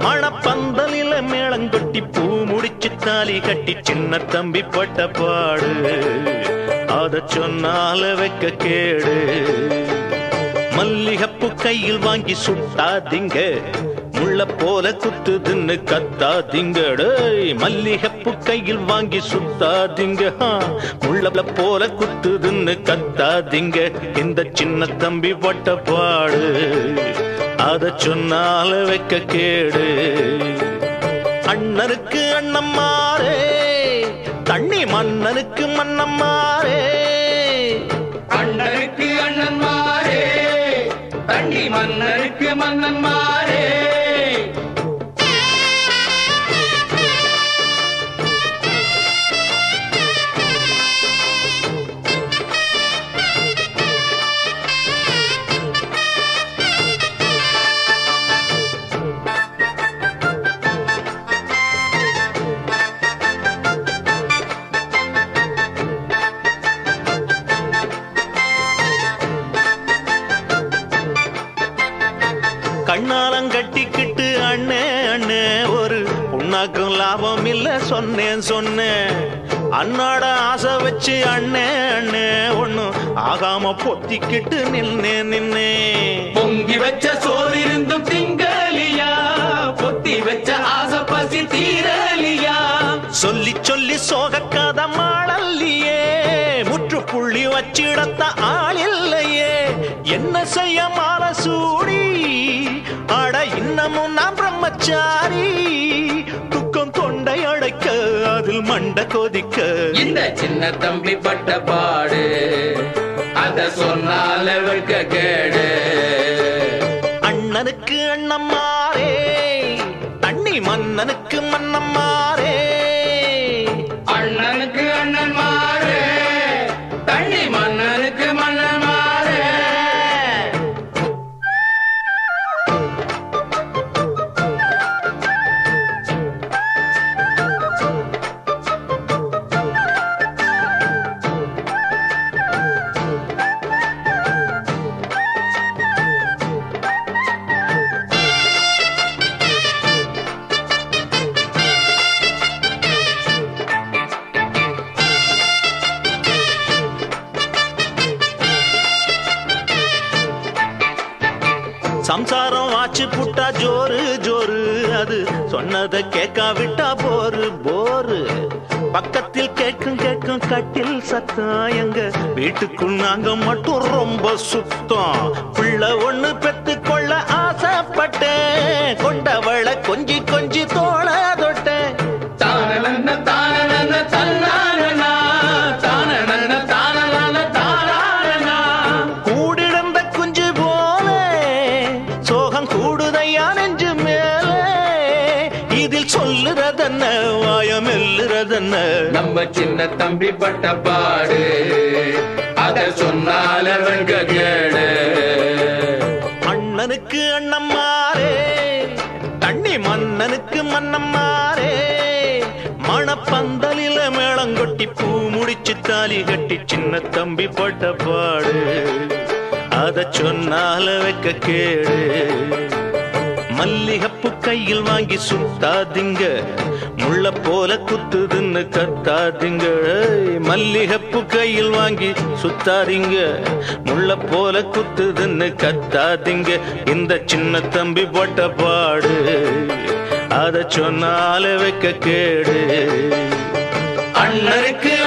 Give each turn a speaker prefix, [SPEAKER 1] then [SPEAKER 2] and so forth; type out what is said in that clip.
[SPEAKER 1] மணப்பந்தலில மேளங்கொட்டி பூ முடிச்சு தாலி கட்டி சின்ன தம்பி பட்ட பாடு அத சொன்னால வைக்க கேடு மல்லிகப்பு கையில் வாங்கி சுட்டாதீங்க முள்ள போல குத்துதுன்னு கத்தாதீங்க டேய் மல்லிகப்பு கையில் வாங்கி சுத்தாதீங்க ஆ, முள்ள போல குத்துதுன்னு கத்தாதீங்க இந்த சின்ன தம்பி பட்ட பாடு அத சொன்னால வைக்க கேடு அண்ணனுக்கு அண்ணம்மாரே தண்ணி மன்னனுக்கு மன்னம்மாரே
[SPEAKER 2] அண்ணனுக்கு அண்ணன்மாரே தண்ணி மன்னருக்கு மன்னன்மாரே
[SPEAKER 1] கண்ணாலம் கட்டிக்கிட்டு அண்ணே அண்ணே ஒரு உன்னாக்கும் லாபம் இல்ல சொன்னேன் சொன்னேன் அண்ணாட ஆசை வச்சு அண்ணே அண்ணே ஒண்ணும் ஆகாம பொத்திக்கிட்டு நின்னே நின்னே
[SPEAKER 2] பொங்கி வச்ச சோறு இருந்தும் திங்கலியா பொத்தி வச்ச ஆசை பசி தீரலியா
[SPEAKER 1] சொல்லி சொல்லி சோகக்காத மாடல்லையே முற்றுப்புள்ளி வச்சிடத்த ஆள் இல்லையே என்ன செய்ய மாலை சூடி அட இன்னமும் நான் பிரம்மச்சாரி துக்கம் தொண்டை அடைக்க அதில் மண்ட கொதிக்க
[SPEAKER 2] இந்த சின்ன தம்பி பட்ட பாடு அத சொன்னால வைக்க கேடு
[SPEAKER 1] அண்ணனுக்கு அண்ணம்மாரே தண்ணி மன்னனுக்கு மன்னம்மாரே
[SPEAKER 2] அண்ணனுக்கு அண்ணன்மாரே தண்ணி மன்னனுக்கு மன்னன்மாரே
[SPEAKER 1] சம்சாரம் வாச்சு புட்டா ஜோரு ஜோரு அது சொன்னதை கேட்காவிட்டா போரு போரு பக்கத்தில் கேட்கும் கேட்கும் கட்டில் சத்தம் எங்க வீட்டுக்குள் நாங்க மட்டும் ரொம்ப சுத்தம் பிள்ளை ஒண்ணு பெத்து கொள்ள ஆசைப்பட்டேன் கொண்டவளை கொஞ்சி கொஞ்சி தோள தொட்டேன்
[SPEAKER 2] தானனன்ன தானனன்ன தன்னானனா தானனன்ன தானனன்ன தானானனா
[SPEAKER 1] கூடிடந்த குஞ்சு போல சோகம் கூடுதையா நெஞ்சு மேலே இதில் சொல்லுறதென்ன வாயம் எல்லுறதென்ன
[SPEAKER 2] நம்ம சின்ன தம்பி பட்ட பாடு அத சொன்னால வெங்க கேடு
[SPEAKER 1] அண்ணனுக்கு அண்ணம்மாரே தண்ணி மன்னனுக்கு மன்னம்மாரே மணப்பந்தலில மேளங்கொட்டி பூ முடிச்சு தாலி கட்டி சின்ன தம்பி பட்ட பாடு அத சொன்னால வைக்க கேடு மல்லிகப்பு கையில் வாங்கி சுத்தாதீங்க முள்ள போல குத்துதுன்னு கத்தாதீங்க ஏய், மல்லிகப்பு கையில் வாங்கி சுத்தாதீங்க முள்ள போல குத்துதுன்னு கத்தாதீங்க இந்த சின்ன தம்பி போட்ட பாடு அத சொன்னால வைக்க கேடு
[SPEAKER 2] அண்ணனுக்கு